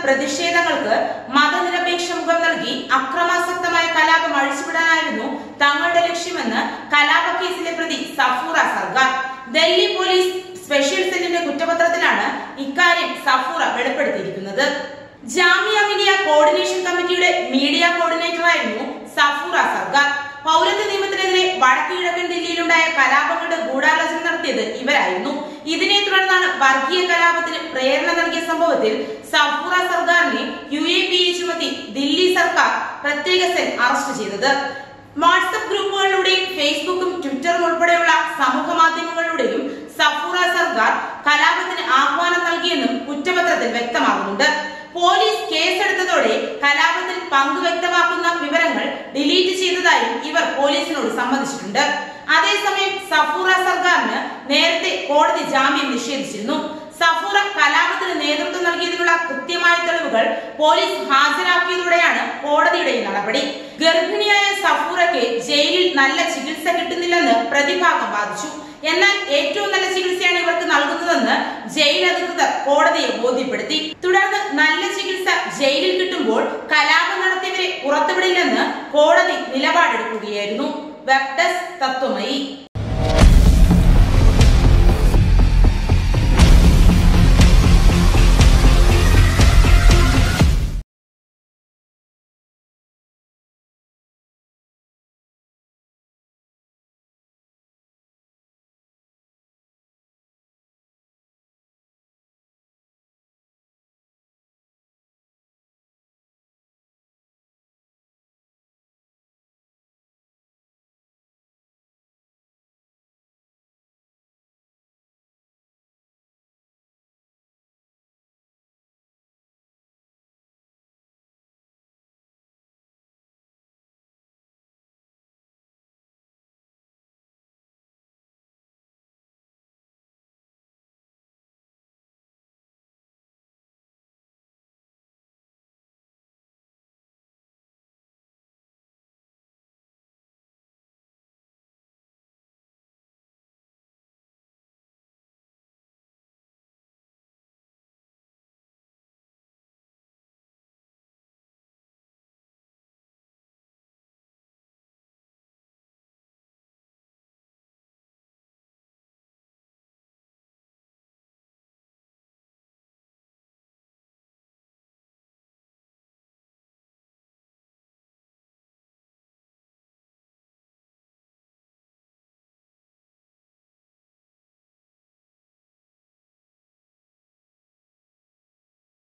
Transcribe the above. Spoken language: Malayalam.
പ്രതിഷേധങ്ങൾക്ക് മതനിരപേക്ഷ മുഖം നൽകി അക്രമാസക്തമായ കലാപം അഴിച്ചുവിടാനായിരുന്നു തങ്ങളുടെ ലക്ഷ്യമെന്ന് കലാപ കേസിലെ പ്രതി സഫൂറ സർക്കാർ ഡൽഹി പോലീസ് സ്പെഷ്യൽ സെല്ലിന്റെ കുറ്റപത്രത്തിലാണ് ഇക്കാര്യം സഫൂറ വെളിപ്പെടുത്തിയിരിക്കുന്നത് ജാമിയ മിലിയ കോർഡിനേഷൻ കമ്മിറ്റിയുടെ മീഡിയ കോർഡിനേറ്ററായിരുന്നു സഫൂറ സർക്കാർ പൗരത്വ നിയമത്തിനെതിരെ വടക്കു കിഴക്കൻ ദില്ലിയിലുണ്ടായ കലാപങ്ങളുടെ ഗൂഢാലോചന നടത്തിയത് ഇവരായിരുന്നു ഇതിനെ തുടർന്നാണ് വർഗീയ കലാപത്തിന് പ്രേരണ നൽകിയ സംഭവത്തിൽ സഫൂറ സർക്കാരിനെ യു എ പി എ ചുമത്തി ദില്ലി സർക്കാർ പ്രത്യേക സെൽ അറസ്റ്റ് ചെയ്തത് വാട്സപ്പ് ഗ്രൂപ്പുകളിലൂടെയും ഫേസ്ബുക്കും ട്വിറ്ററും ഉൾപ്പെടെയുള്ള സമൂഹ മാധ്യമങ്ങളിലൂടെയും സഫൂറ സർക്കാർ കലാപത്തിന് ആഹ്വാനം നൽകിയെന്നും കുറ്റപത്രത്തിൽ വ്യക്തമാകുന്നുണ്ട് പോലീസ് കേസെടുത്തതോടെ കലാപത്തിൽ പങ്ക് വ്യക്തമാക്കുന്ന വിവരങ്ങൾ ഡിലീറ്റ് ചെയ്തതായും ഇവർ പോലീസിനോട് സമ്മതിച്ചിട്ടുണ്ട് അതേസമയം സഫൂറ സർക്കാരിന് നേരത്തെ കോടതി ജാമ്യം നിഷേധിച്ചിരുന്നു സഫൂറ കലാപത്തിന് നേതൃത്വം നൽകിയതിനുള്ള കൃത്യമായ തെളിവുകൾ പോലീസ് ഹാജരാക്കിയതോടെയാണ് കോടതിയുടെ ഈ നടപടി ഗർഭിണിയായ സഫൂറയ്ക്ക് ജയിലിൽ നല്ല ചികിത്സ കിട്ടുന്നില്ലെന്ന് പ്രതിഭാഗം വാദിച്ചു എന്നാൽ ഏറ്റവും നല്ല ചികിത്സയാണ് ഇവർക്ക് നൽകുന്നതെന്ന് ജയിൽ അധികൃതർ കോടതിയെ ബോധ്യപ്പെടുത്തി തുടർന്ന് നല്ല ചികിത്സ ജയിലിൽ കിട്ടുമ്പോൾ കലാപം നടത്തിയവരെ പുറത്തുവിടില്ലെന്ന് കോടതി നിലപാടെടുക്കുകയായിരുന്നു വെബ് ഡെസ്ക് തത്വമയി